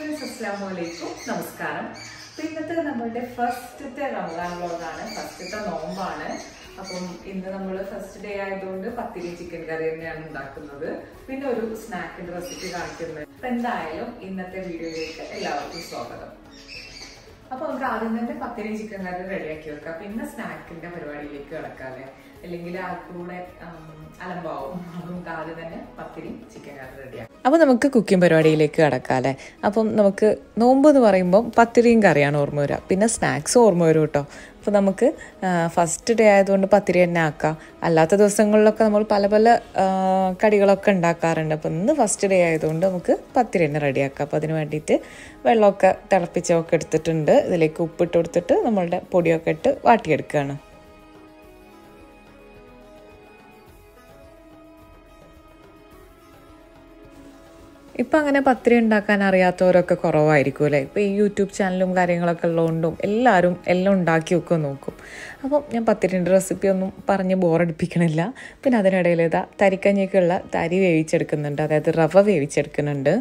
friends അസ്സാമു അലൈക്കും നമസ്കാരം അപ്പൊ ഇന്നത്തെ നമ്മളുടെ ഫസ്റ്റത്തെ റമദാൻ വ്ലോഗാണ് ഫസ്റ്റത്തെ നോമ്പാണ് അപ്പം ഇന്ന് നമ്മൾ ഫസ്റ്റ് ഡേ ആയതുകൊണ്ട് പത്തിരി ചിക്കൻ കറി തന്നെയാണ് ഉണ്ടാക്കുന്നത് പിന്നെ ഒരു സ്നാക്കിന്റെ റെസിപ്പി കാണിക്കുന്നത് അപ്പൊ എന്തായാലും ഇന്നത്തെ വീഡിയോയിലേക്ക് എല്ലാവർക്കും സ്വാഗതം അപ്പൊ നമുക്ക് ആദ്യം തന്നെ പത്തിരി ചിക്കൻ കറി റെഡിയാക്കി വെക്കാം പിന്നെ സ്നാക്കിന്റെ പരിപാടിയിലേക്ക് കിടക്കാല്ലേ അല്ലെങ്കിൽ ആർക്കൂടെ അലമ്പാവും അപ്പൊ നമുക്ക് ആദ്യം തന്നെ പത്തിരി ചിക്കൻ കറി റെഡിയാക്കാം അപ്പോൾ നമുക്ക് കുക്കിംഗ് പരിപാടിയിലേക്ക് കടക്കാം അല്ലേ അപ്പം നമുക്ക് നോമ്പ് എന്ന് പറയുമ്പം പത്തിരിയും കറിയാണ് ഓർമ്മ വരിക പിന്നെ സ്നാക്സും ഓർമ്മ വരും കേട്ടോ അപ്പോൾ നമുക്ക് ഫസ്റ്റ് ഡേ ആയതുകൊണ്ട് പത്തിരി തന്നെ ആക്കാം അല്ലാത്ത ദിവസങ്ങളിലൊക്കെ നമ്മൾ പല പല ആ, കടികളൊക്കെ ഉണ്ടാക്കാറുണ്ട് അപ്പോൾ ഇന്ന് ഫസ്റ്റ് ഡേ ആയതുകൊണ്ട് നമുക്ക് പത്തിരി തന്നെ റെഡിയാക്കാം അപ്പോൾ അതിന് വേണ്ടിയിട്ട് വെള്ളമൊക്കെ തിളപ്പിച്ചൊക്കെ എടുത്തിട്ടുണ്ട് ഇതിലേക്ക് ഉപ്പിട്ട് കൊടുത്തിട്ട് നമ്മളുടെ പൊടിയൊക്കെ ഇട്ട് വാട്ടിയെടുക്കുകയാണ് ഇപ്പം അങ്ങനെ പത്തിരി ഉണ്ടാക്കാൻ അറിയാത്തവരൊക്കെ കുറവായിരിക്കും അല്ലേ ഇപ്പം ഈ യൂട്യൂബ് ചാനലും കാര്യങ്ങളൊക്കെ ഉള്ളതുകൊണ്ടും എല്ലാവരും എല്ലാം ഉണ്ടാക്കി വെക്കുക നോക്കും അപ്പം ഞാൻ പത്തിരിൻ്റെ റെസിപ്പി ഒന്നും പറഞ്ഞ് ബോറടിപ്പിക്കണില്ല പിന്നെ അതിനിടയിൽ ഇതാ തരിക്കഞ്ഞിക്കുള്ള തരി വേവിച്ചെടുക്കുന്നുണ്ട് അതായത് റവ വേവിച്ചെടുക്കുന്നുണ്ട്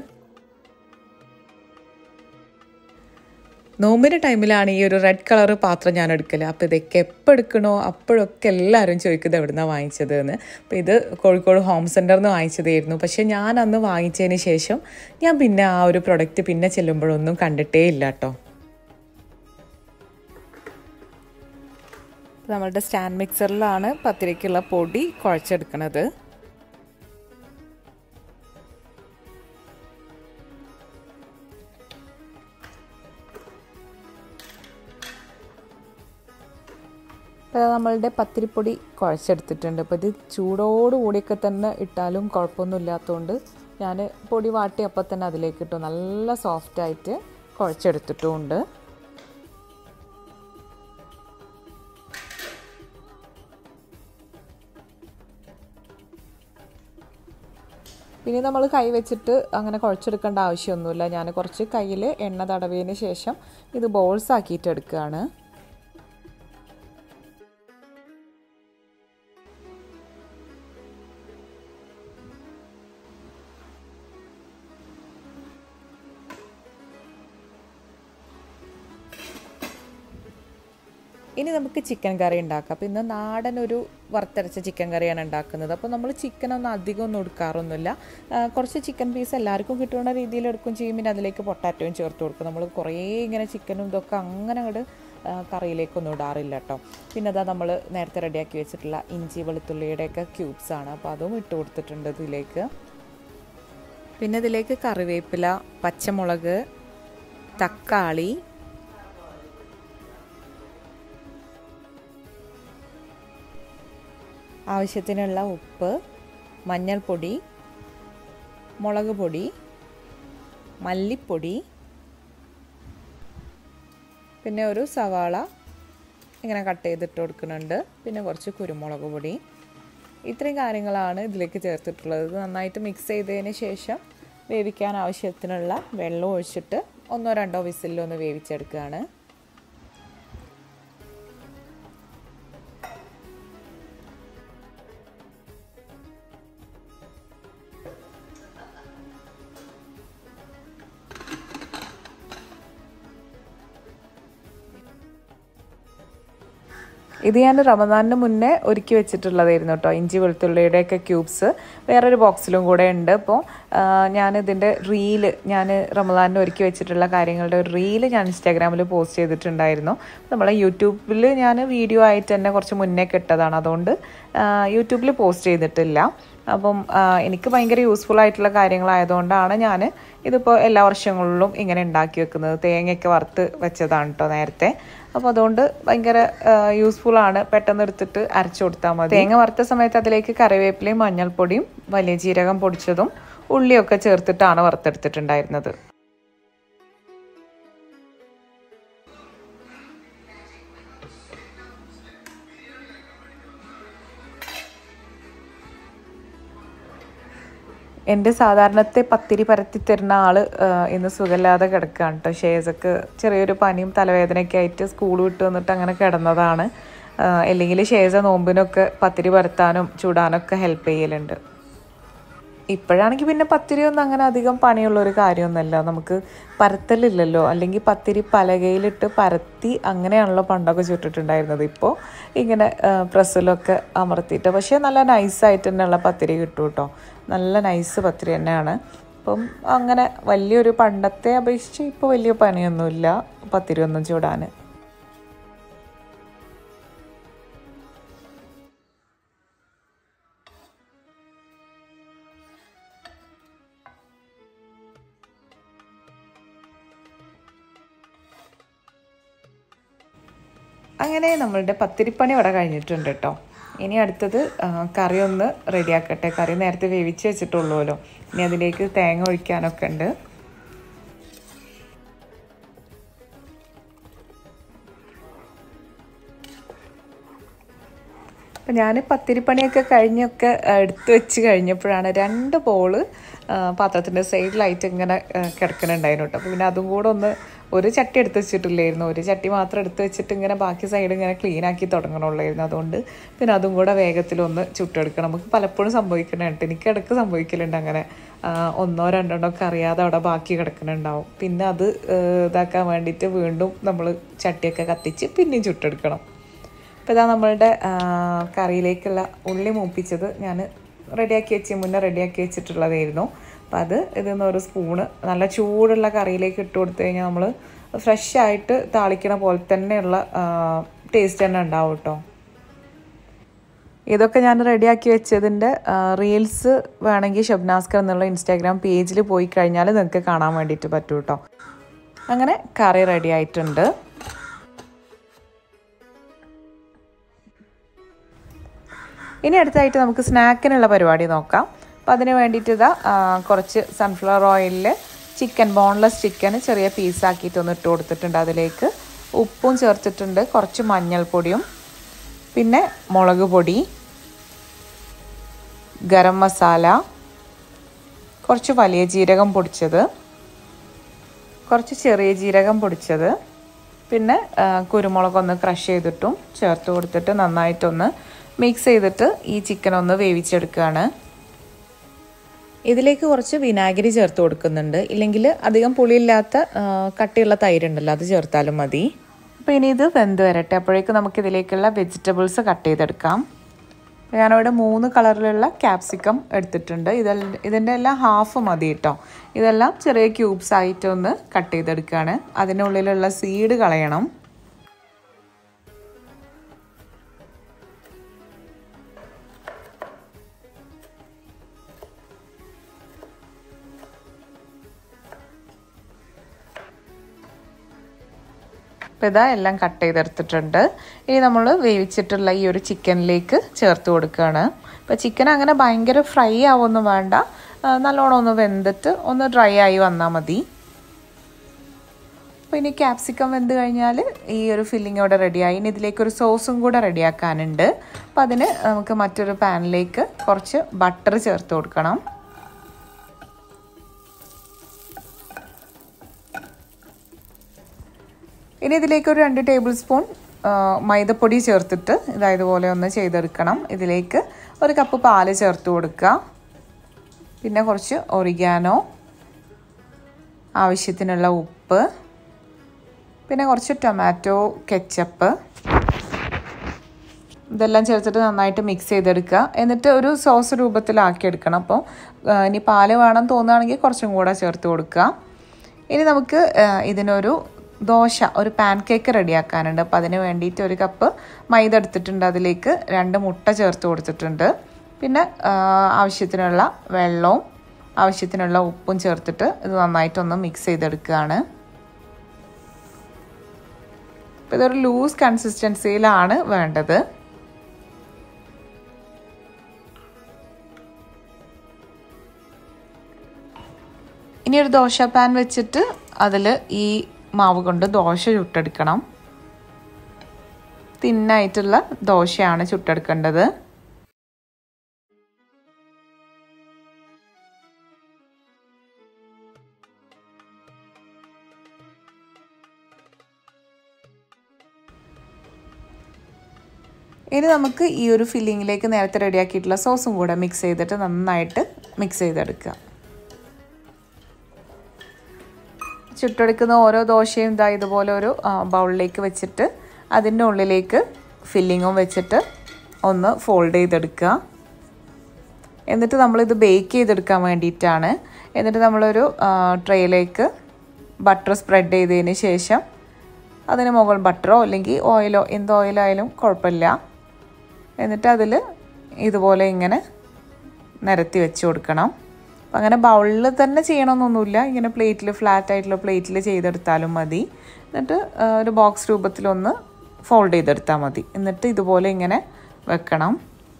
നോമ്പിൻ്റെ ടൈമിലാണ് ഈ ഒരു റെഡ് കളർ പാത്രം ഞാൻ എടുക്കല് അപ്പോൾ ഇതൊക്കെ എപ്പോൾ എടുക്കണോ അപ്പോഴൊക്കെ എല്ലാവരും ചോദിക്കുന്നത് എവിടുന്നാണ് വാങ്ങിച്ചത് എന്ന് അപ്പോൾ ഇത് കോഴിക്കോട് ഹോം സെൻറ്ററിൽ നിന്ന് വാങ്ങിച്ചതായിരുന്നു പക്ഷേ ഞാൻ അന്ന് വാങ്ങിച്ചതിന് ശേഷം ഞാൻ പിന്നെ ആ ഒരു പ്രൊഡക്റ്റ് പിന്നെ ചെല്ലുമ്പോഴൊന്നും കണ്ടിട്ടേ ഇല്ല കേട്ടോ നമ്മളുടെ സ്റ്റാൻഡ് മിക്സറിലാണ് പത്തിരിക്കുള്ള പൊടി കുഴച്ചെടുക്കണത് ഇപ്പോൾ നമ്മളുടെ പത്തിരിപ്പൊടി കുഴച്ചെടുത്തിട്ടുണ്ട് അപ്പോൾ ഇത് ചൂടോടുകൂടിയൊക്കെ തന്നെ ഇട്ടാലും കുഴപ്പമൊന്നുമില്ലാത്തതുകൊണ്ട് ഞാൻ പൊടി വാട്ടി അപ്പം തന്നെ അതിലേക്ക് ഇട്ടു നല്ല സോഫ്റ്റായിട്ട് കുഴച്ചെടുത്തിട്ടുമുണ്ട് പിന്നെ നമ്മൾ കൈ വെച്ചിട്ട് അങ്ങനെ കുഴച്ചെടുക്കേണ്ട ആവശ്യമൊന്നുമില്ല ഞാൻ കുറച്ച് കയ്യിൽ എണ്ണ തടവിയതിന് ശേഷം ഇത് ബോൾസ് ആക്കിയിട്ട് എടുക്കുകയാണ് ഇനി നമുക്ക് ചിക്കൻ കറി ഉണ്ടാക്കാം അപ്പോൾ ഇന്ന് നാടൻ ഒരു വറുത്തരച്ച ചിക്കൻ കറിയാണ് ഉണ്ടാക്കുന്നത് അപ്പോൾ നമ്മൾ ചിക്കനൊന്നും അധികം ഒന്നും എടുക്കാറൊന്നുമില്ല ആ, കുറച്ച് ചിക്കൻ പീസ് എല്ലാവർക്കും കിട്ടുന്ന രീതിയിൽ എടുക്കും ചെയ്യും പിന്നെ അതിലേക്ക് പൊട്ടാറ്റോയും ചേർത്ത് കൊടുക്കും നമ്മൾ കുറേ ഇങ്ങനെ ചിക്കനും ഇതൊക്കെ അങ്ങനെ അങ്ങോട്ട് കറിയിലേക്കൊന്നും ഇടാറില്ല കേട്ടോ പിന്നെ അതാ നമ്മൾ നേരത്തെ റെഡിയാക്കി വെച്ചിട്ടുള്ള ഇഞ്ചി വെളുത്തുള്ളിയുടെയൊക്കെ ക്യൂബ്സ് ആണ് അപ്പോൾ അതും ഇട്ട് കൊടുത്തിട്ടുണ്ട് ഇതിലേക്ക് പിന്നെ ഇതിലേക്ക് കറിവേപ്പില പച്ചമുളക് തക്കാളി ആവശ്യത്തിനുള്ള ഉപ്പ് മഞ്ഞൾപ്പൊടി മുളക് പൊടി മല്ലിപ്പൊടി പിന്നെ ഒരു സവാള ഇങ്ങനെ കട്ട് ചെയ്തിട്ട് കൊടുക്കുന്നുണ്ട് പിന്നെ കുറച്ച് കുരുമുളക് പൊടി ഇത്രയും കാര്യങ്ങളാണ് ഇതിലേക്ക് ചേർത്തിട്ടുള്ളത് ഇത് നന്നായിട്ട് മിക്സ് ചെയ്തതിന് ശേഷം വേവിക്കാൻ ആവശ്യത്തിനുള്ള വെള്ളം ഒഴിച്ചിട്ട് ഒന്നോ രണ്ടോ വിസിലൊന്ന് വേവിച്ചെടുക്കുകയാണ് ഇത് ഞാൻ റമദാനിന് മുന്നേ ഒരുക്കി വെച്ചിട്ടുള്ളതായിരുന്നു കേട്ടോ ഇഞ്ചി വെളുത്തുള്ളിയുടെയൊക്കെ ക്യൂബ്സ് വേറൊരു ബോക്സിലും കൂടെ ഉണ്ട് അപ്പോൾ ഞാൻ ഇതിൻ്റെ റീല് ഞാൻ റമദാനിന് ഒരുക്കി വെച്ചിട്ടുള്ള കാര്യങ്ങളുടെ ഒരു റീല് ഞാൻ ഇൻസ്റ്റാഗ്രാമിൽ പോസ്റ്റ് ചെയ്തിട്ടുണ്ടായിരുന്നു നമ്മളെ യൂട്യൂബിൽ ഞാൻ വീഡിയോ ആയിട്ട് തന്നെ കുറച്ച് മുന്നേ കിട്ടതാണ് അതുകൊണ്ട് യൂട്യൂബിൽ പോസ്റ്റ് ചെയ്തിട്ടില്ല അപ്പം ആ, എനിക്ക് ഭയങ്കര യൂസ്ഫുൾ ആയിട്ടുള്ള കാര്യങ്ങളായതുകൊണ്ടാണ് ഞാൻ ഇതിപ്പോൾ എല്ലാ വർഷങ്ങളിലും ഇങ്ങനെ ഉണ്ടാക്കി വെക്കുന്നത് തേങ്ങയൊക്കെ വറുത്ത് വെച്ചതാണ് കേട്ടോ നേരത്തെ അപ്പോൾ അതുകൊണ്ട് ഭയങ്കര യൂസ്ഫുൾ ആണ് പെട്ടെന്ന് എടുത്തിട്ട് അരച്ചു കൊടുത്താൽ മതി തേങ്ങ വറുത്ത സമയത്ത് അതിലേക്ക് കറിവേപ്പിലയും മഞ്ഞൾപ്പൊടിയും വലിയ ജീരകം പൊടിച്ചതും ഉള്ളിയൊക്കെ ചേർത്തിട്ടാണ് വറുത്തെടുത്തിട്ടുണ്ടായിരുന്നത് എൻ്റെ സാധാരണത്തെ പത്തിരി പരത്തി തരുന്ന ആള് ആ, ഇന്ന് സുഖമില്ലാതെ കിടക്കുകയാണ് കേട്ടോ ഷേസക്ക് ചെറിയൊരു പനിയും തലവേദനയൊക്കെ ആയിട്ട് സ്കൂൾ വിട്ട് വന്നിട്ട് അങ്ങനെ കിടന്നതാണ് അല്ലെങ്കിൽ ഷേസ നോമ്പിനൊക്കെ പത്തിരി പരത്താനും ചൂടാനൊക്കെ ഹെൽപ്പ് ചെയ്യലുണ്ട് ഇപ്പോഴാണെങ്കിൽ പിന്നെ പത്തിരി ഒന്നും അങ്ങനെ അധികം പണിയുള്ള ഒരു കാര്യമൊന്നുമല്ല നമുക്ക് പരത്തലില്ലല്ലോ അല്ലെങ്കിൽ പത്തിരി പലകയിലിട്ട് പരത്തി അങ്ങനെയാണല്ലോ പണ്ടൊക്കെ ചുട്ടിട്ടുണ്ടായിരുന്നത് ഇപ്പോൾ ഇങ്ങനെ ആ, പ്രസ്സിലൊക്കെ അമർത്തിയിട്ട് പക്ഷേ നല്ല നൈസായിട്ട് തന്നെയുള്ള പത്തിരി കിട്ടും കേട്ടോ നല്ല നൈസ് പത്തിരി തന്നെയാണ് അപ്പം അങ്ങനെ വലിയൊരു പണ്ടത്തെ അപേക്ഷിച്ച് ഇപ്പോൾ വലിയ പണിയൊന്നുമില്ല പത്തിരി ഒന്നും ചൂടാൻ അങ്ങനെ നമ്മളുടെ പത്തിരിപ്പണി ഇവിടെ കഴിഞ്ഞിട്ടുണ്ട് കേട്ടോ ഇനി അടുത്തത് ആ, കറി ഒന്ന് റെഡിയാക്കട്ടെ കറി നേരത്തെ വേവിച്ച് വെച്ചിട്ടുള്ളൂല്ലോ ഇനി അതിലേക്ക് തേങ്ങ ഒഴിക്കാനൊക്കെ ഉണ്ട് അപ്പം ഞാൻ പത്തിരിപ്പണിയൊക്കെ കഴിഞ്ഞൊക്കെ ആ, എടുത്ത് വെച്ച് കഴിഞ്ഞപ്പോഴാണ് രണ്ട് ബോള് പാത്രത്തിൻ്റെ സൈഡിലായിട്ട് ഇങ്ങനെ ആ, കിടക്കുന്നുണ്ടായിരുന്നു കേട്ടോ അപ്പോൾ പിന്നെ അതും കൂടെ ഒന്ന് ഒരു ചട്ടി എടുത്ത് വെച്ചിട്ടില്ലായിരുന്നു ഒരു ചട്ടി മാത്രം എടുത്ത് വെച്ചിട്ട് ഇങ്ങനെ ബാക്കി സൈഡ് ഇങ്ങനെ ക്ലീൻ ആക്കി തുടങ്ങണുള്ളായിരുന്നു അതുകൊണ്ട് പിന്നെ അതും കൂടെ വേഗത്തിലൊന്ന് ചുട്ടെടുക്കണം നമുക്ക് പലപ്പോഴും സംഭവിക്കുന്നുണ്ട് എനിക്ക് ഇടയ്ക്ക് സംഭവിക്കലുണ്ട് അങ്ങനെ ആ, ഒന്നോ രണ്ടെണ്ണോ ഒക്കെ അറിയാതെ അവിടെ ബാക്കി കിടക്കുന്നുണ്ടാവും പിന്നെ അത് ആ, ഇതാക്കാൻ വേണ്ടിയിട്ട് വീണ്ടും നമ്മൾ ചട്ടിയൊക്കെ കത്തിച്ച് പിന്നെയും ചുട്ടെടുക്കണം അപ്പോൾ ഇതാ നമ്മളുടെ ആ, കറിയിലേക്കുള്ള ഉള്ളി മൂപ്പിച്ചത് ഞാൻ റെഡിയാക്കി വെച്ച് മുന്നേ റെഡിയാക്കി വെച്ചിട്ടുള്ളതായിരുന്നു അപ്പം അത് ഇതിൽ നിന്ന് ഒരു സ്പൂണ് നല്ല ചൂടുള്ള കറിയിലേക്ക് ഇട്ട് കൊടുത്തു കഴിഞ്ഞാൽ നമ്മൾ ഫ്രഷ് ആയിട്ട് താളിക്കണ പോലെ തന്നെയുള്ള ടേസ്റ്റ് തന്നെ ഉണ്ടാവും കേട്ടോ ഇതൊക്കെ ഞാൻ റെഡിയാക്കി വെച്ചതിൻ്റെ റീൽസ് വേണമെങ്കിൽ ഷബ്നാസ്കർ എന്നുള്ള ഇൻസ്റ്റാഗ്രാം പേജിൽ പോയി കഴിഞ്ഞാൽ നിങ്ങൾക്ക് കാണാൻ വേണ്ടിയിട്ട് പറ്റും കേട്ടോ അങ്ങനെ കറി റെഡി ആയിട്ടുണ്ട് ഇനി അടുത്തായിട്ട് നമുക്ക് സ്നാക്കിനുള്ള പരിപാടി നോക്കാം അപ്പോൾ അതിന് വേണ്ടിയിട്ട് ഇതാ ആ, കുറച്ച് സൺഫ്ലവർ ഓയിലിൽ ചിക്കൻ ബോൺലെസ് ചിക്കൻ ചെറിയ പീസാക്കിയിട്ടൊന്ന് ഇട്ട് കൊടുത്തിട്ടുണ്ട് അതിലേക്ക് ഉപ്പും ചേർത്തിട്ടുണ്ട് കുറച്ച് മഞ്ഞൾപ്പൊടിയും പിന്നെ മുളക് പൊടി ഗരം മസാല കുറച്ച് വലിയ ജീരകം പൊടിച്ചത് കുറച്ച് ചെറിയ ജീരകം പൊടിച്ചത് പിന്നെ ആ, കുരുമുളകൊന്ന് ക്രഷ് ചെയ്തിട്ടും ചേർത്ത് കൊടുത്തിട്ട് നന്നായിട്ടൊന്ന് മിക്സ് ചെയ്തിട്ട് ഈ ചിക്കൻ ഒന്ന് വേവിച്ചെടുക്കുകയാണ് ഇതിലേക്ക് കുറച്ച് വിനാഗിരി ചേർത്ത് കൊടുക്കുന്നുണ്ട് ഇല്ലെങ്കിൽ അധികം പുളിയില്ലാത്ത ആ, കട്ടിയുള്ള തൈരുണ്ടല്ലോ അത് ചേർത്താലും മതി അപ്പോൾ ഇനി ഇത് വെന്ത് വരട്ടെ അപ്പോഴേക്ക് നമുക്ക് ഇതിലേക്കുള്ള വെജിറ്റബിൾസ് കട്ട് ചെയ്തെടുക്കാം ഞാനിവിടെ മൂന്ന് കളറിലുള്ള ക്യാപ്സിക്കം എടുത്തിട്ടുണ്ട് ഇതെല്ലാം ഇതിൻ്റെ എല്ലാം ഹാഫ് മതി കേട്ടോ ഇതെല്ലാം ചെറിയ ക്യൂബ്സ് ആയിട്ട് ഒന്ന് കട്ട് ചെയ്തെടുക്കുകയാണ് അതിനുള്ളിലുള്ള സീഡ് കളയണം അപ്പോൾ ഇതാ എല്ലാം കട്ട് ചെയ്തെടുത്തിട്ടുണ്ട് ഇനി നമ്മൾ വേവിച്ചിട്ടുള്ള ഈ ഒരു ചിക്കനിലേക്ക് ചേർത്ത് കൊടുക്കുകയാണ് അപ്പോൾ ചിക്കൻ അങ്ങനെ ഭയങ്കര ഫ്രൈ ആവൊന്നും വേണ്ട ആ, നല്ലോണം ഒന്ന് വെന്തിട്ട് ഒന്ന് ഡ്രൈ ആയി വന്നാൽ മതി അപ്പോൾ ഇനി ക്യാപ്സിക്കം വെന്ത് കഴിഞ്ഞാൽ ഈ ഒരു ഫില്ലിംഗ് ഇവിടെ റെഡിയായി ഇനി ഇതിലേക്ക് ഒരു സോസും കൂടെ റെഡിയാക്കാനുണ്ട് അപ്പോൾ അതിന് നമുക്ക് മറ്റൊരു പാനിലേക്ക് കുറച്ച് ബട്ടർ ചേർത്ത് കൊടുക്കണം ഇനി ഇതിലേക്ക് ഒരു രണ്ട് ടേബിൾ സ്പൂൺ ആ, മൈദപ്പൊടി ചേർത്തിട്ട് ഇതാ ഇതുപോലെ ഒന്ന് ചെയ്തെടുക്കണം ഇതിലേക്ക് ഒരു കപ്പ് പാല് ചേർത്ത് കൊടുക്കുക പിന്നെ കുറച്ച് ഒറിഗാനോ ആവശ്യത്തിനുള്ള ഉപ്പ് പിന്നെ കുറച്ച് ടൊമാറ്റോ കെച്ചപ്പ് ഇതെല്ലാം ചേർത്തിട്ട് നന്നായിട്ട് മിക്സ് ചെയ്തെടുക്കുക എന്നിട്ട് ഒരു സോസ് രൂപത്തിലാക്കിയെടുക്കണം അപ്പോൾ ആ, ഇനി പാല് വേണം തോന്നുകയാണെങ്കിൽ കുറച്ചും കൂടെ ചേർത്ത് കൊടുക്കുക ഇനി നമുക്ക് ആ, ഇതിനൊരു ദോശ ഒരു പാൻ കേക്ക് റെഡിയാക്കാനുണ്ട് അപ്പോൾ അതിന് വേണ്ടിയിട്ട് ഒരു കപ്പ് മൈദ എടുത്തിട്ടുണ്ട് അതിലേക്ക് രണ്ട് മുട്ട ചേർത്ത് കൊടുത്തിട്ടുണ്ട് പിന്നെ ആ, ആവശ്യത്തിനുള്ള വെള്ളവും ആവശ്യത്തിനുള്ള ഉപ്പും ചേർത്തിട്ട് ഇത് നന്നായിട്ടൊന്ന് മിക്സ് ചെയ്തെടുക്കുകയാണ് അപ്പോൾ ഇതൊരു ലൂസ് കൺസിസ്റ്റൻസിയിലാണ് വേണ്ടത് ഇനി ഒരു ദോശ പാൻ വെച്ചിട്ട് അതിൽ ഈ മാവ് കൊണ്ട് ദോശ ചുട്ടെടുക്കണം തിന്നായിട്ടുള്ള ദോശയാണ് ചുട്ടെടുക്കേണ്ടത് ഇനി നമുക്ക് ഈ ഒരു ഫില്ലിങ്ങിലേക്ക് നേരത്തെ റെഡിയാക്കിയിട്ടുള്ള സോസും കൂടെ മിക്സ് ചെയ്തിട്ട് നന്നായിട്ട് മിക്സ് ചെയ്തെടുക്കുക ചുട്ടെടുക്കുന്ന ഓരോ ദോശയും ഇതാ ഇതുപോലെ ഒരു ബൗളിലേക്ക് വെച്ചിട്ട് അതിൻ്റെ ഉള്ളിലേക്ക് ഫില്ലിങ്ങും വെച്ചിട്ട് ഒന്ന് ഫോൾഡ് ചെയ്തെടുക്കുക എന്നിട്ട് നമ്മളിത് ബേക്ക് ചെയ്തെടുക്കാൻ വേണ്ടിയിട്ടാണ് എന്നിട്ട് നമ്മളൊരു ട്രേയിലേക്ക് ബട്ടർ സ്പ്രെഡ് ചെയ്തതിന് ശേഷം അതിന് മുകൾ ബട്ടറോ അല്ലെങ്കിൽ ഓയിലോ എന്ത് ഓയിലായാലും കുഴപ്പമില്ല എന്നിട്ട് അതിൽ ഇതുപോലെ ഇങ്ങനെ നിരത്തി വെച്ച് കൊടുക്കണം അപ്പം അങ്ങനെ ബൗളിൽ തന്നെ ചെയ്യണമെന്നൊന്നുമില്ല ഇങ്ങനെ പ്ലേറ്റിൽ ഫ്ലാറ്റ് ആയിട്ടുള്ള പ്ലേറ്റിൽ ചെയ്തെടുത്താലും മതി എന്നിട്ട് ഒരു ബോക്സ് രൂപത്തിലൊന്ന് ഫോൾഡ് ചെയ്തെടുത്താൽ മതി എന്നിട്ട് ഇതുപോലെ ഇങ്ങനെ വെക്കണം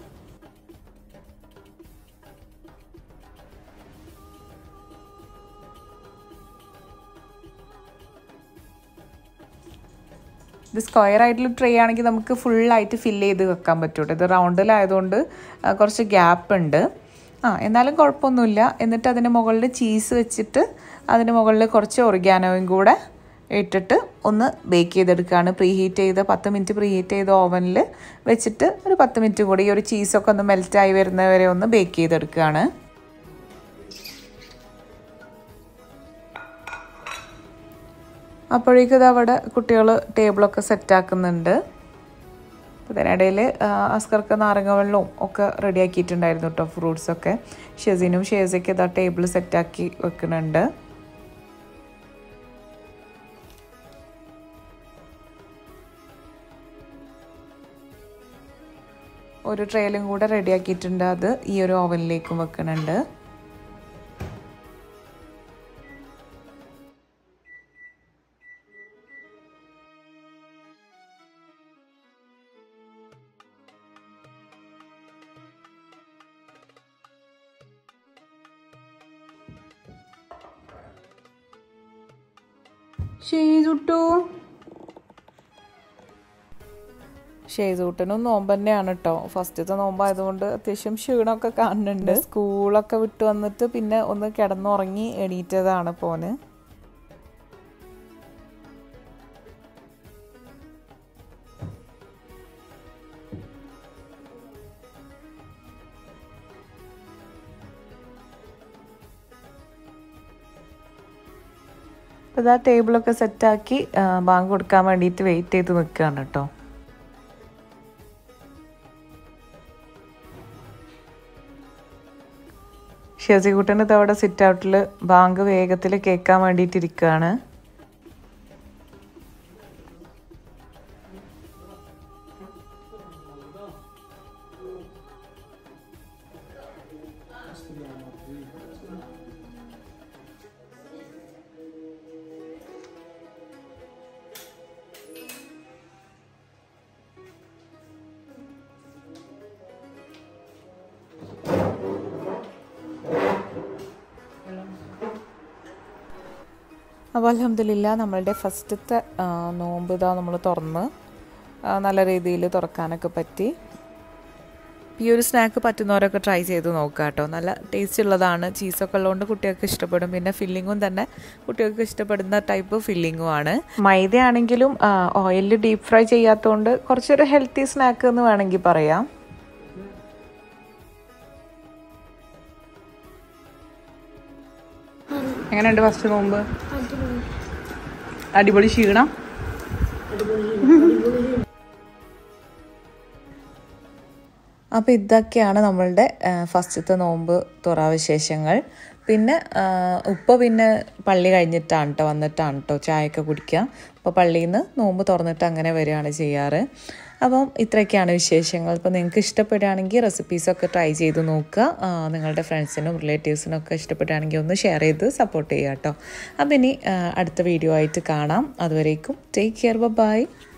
ഇത് സ്ക്വയർ ആയിട്ടുള്ള ട്രേ ആണെങ്കിൽ നമുക്ക് ഫുള്ളായിട്ട് ഫില്ല് ചെയ്ത് വെക്കാൻ പറ്റും ഇത് റൗണ്ടിലായതുകൊണ്ട് കുറച്ച് ഗ്യാപ്പ് ഉണ്ട് ആ എന്നാലും കുഴപ്പമൊന്നുമില്ല എന്നിട്ട് അതിന് മുകളിൽ ചീസ് വെച്ചിട്ട് അതിന് മുകളിൽ കുറച്ച് ഒറിഗാനോയും കൂടെ ഇട്ടിട്ട് ഒന്ന് ബേക്ക് ചെയ്തെടുക്കുകയാണ് പ്രീ ഹീറ്റ് ചെയ്ത് പത്ത് മിനിറ്റ് പ്രീ ഹീറ്റ് ചെയ്ത ഓവനിൽ വെച്ചിട്ട് ഒരു പത്ത് മിനിറ്റ് കൂടി ഈ ഒരു ചീസൊക്കെ ഒന്ന് മെൽറ്റായി വരുന്നവരെ ഒന്ന് ബേക്ക് ചെയ്തെടുക്കുകയാണ് അപ്പോഴേക്കും ഇത് അവിടെ കുട്ടികൾ ടേബിളൊക്കെ സെറ്റാക്കുന്നുണ്ട് ഇതിനിടയിൽ അസ്കർക്ക് നാരങ്ങ വെള്ളവും ഒക്കെ റെഡിയാക്കിയിട്ടുണ്ടായിരുന്നു കേട്ടോ ഫ്രൂട്ട്സൊക്കെ ഷെസിനും ഷേസയ്ക്ക് ഇതാ ടേബിൾ സെറ്റാക്കി വെക്കുന്നുണ്ട് ഒരു ട്രെയിലും കൂടെ റെഡിയാക്കിയിട്ടുണ്ട് അത് ഈ ഒരു ഓവനിലേക്കും വെക്കുന്നുണ്ട് ഷീസുട്ടു ഷേസൂട്ടനും നോമ്പ് തന്നെയാണ് കേട്ടോ ഫസ്റ്റത്തെ നോമ്പായതുകൊണ്ട് അത്യാവശ്യം ക്ഷീണമൊക്കെ കാണുന്നുണ്ട് സ്കൂളൊക്കെ വിട്ട് വന്നിട്ട് പിന്നെ ഒന്ന് കിടന്നുറങ്ങി എണീറ്റതാണ് പോന് അപ്പോൾ ഇതാ ടേബിളൊക്കെ സെറ്റാക്കി ബാങ്ക് കൊടുക്കാൻ വേണ്ടിയിട്ട് വെയിറ്റ് ചെയ്ത് നിൽക്കുകയാണ് കേട്ടോ ഷെസിക്കുട്ടൻ ഇതവിടെ സിറ്റ് ഔട്ടിൽ ബാങ്ക് വേഗത്തിൽ കേൾക്കാൻ വേണ്ടിയിട്ടിരിക്കുകയാണ് അപ്പോൾ അലഹമില്ല നമ്മളുടെ ഫസ്റ്റത്തെ നോമ്പ് ഇതാ നമ്മൾ തുറന്ന് ആ, നല്ല രീതിയിൽ തുറക്കാനൊക്കെ പറ്റി ഈ ഒരു സ്നാക്ക് പറ്റുന്നവരൊക്കെ ട്രൈ ചെയ്ത് നോക്കുക കേട്ടോ നല്ല ടേസ്റ്റ് ഉള്ളതാണ് ചീസൊക്കെ ഉള്ളതുകൊണ്ട് കുട്ടികൾക്ക് ഇഷ്ടപ്പെടും പിന്നെ ഫില്ലിങ്ങും തന്നെ കുട്ടികൾക്ക് ഇഷ്ടപ്പെടുന്ന ടൈപ്പ് ഫില്ലിങ്ങും ആണ് മൈദ ആണെങ്കിലും ഓയിലിൽ ഡീപ്പ് ഫ്രൈ ചെയ്യാത്തതുകൊണ്ട് കുറച്ചൊരു ഹെൽത്തി സ്നാക്ക് എന്ന് വേണമെങ്കിൽ പറയാം എങ്ങനെയുണ്ട് ഫസ്റ്റ് നോമ്പ് അടിപൊളി ക്ഷീണം അപ്പോൾ ഇതൊക്കെയാണ് നമ്മളുടെ ഫസ്റ്റത്തെ നോമ്പ് തുറ വിശേഷങ്ങൾ പിന്നെ ആ, ഉപ്പ പിന്നെ പള്ളി കഴിഞ്ഞിട്ടാണ് കേട്ടോ വന്നിട്ടാണ് കേട്ടോ ചായയൊക്കെ കുടിക്കുക അപ്പോൾ പള്ളിയിൽ നിന്ന് നോമ്പ് തുറന്നിട്ട് അങ്ങനെ വരികയാണ് ചെയ്യാറ് അപ്പം ഇത്രയൊക്കെയാണ് വിശേഷങ്ങൾ ഇപ്പോൾ നിങ്ങൾക്ക് ഇഷ്ടപ്പെടുകയാണെങ്കിൽ റെസിപ്പീസൊക്കെ ട്രൈ ചെയ്ത് നോക്കുക ആ, നിങ്ങളുടെ ഫ്രണ്ട്സിനും റിലേറ്റീവ്സിനും ഒക്കെ ഇഷ്ടപ്പെടുകയാണെങ്കിൽ ഒന്ന് ഷെയർ ചെയ്ത് സപ്പോർട്ട് ചെയ്യുക കേട്ടോ അപ്പം ഇനി ആ, അടുത്ത വീഡിയോ ആയിട്ട് കാണാം അതുവരേക്കും ടേക്ക് കെയർ ബൈ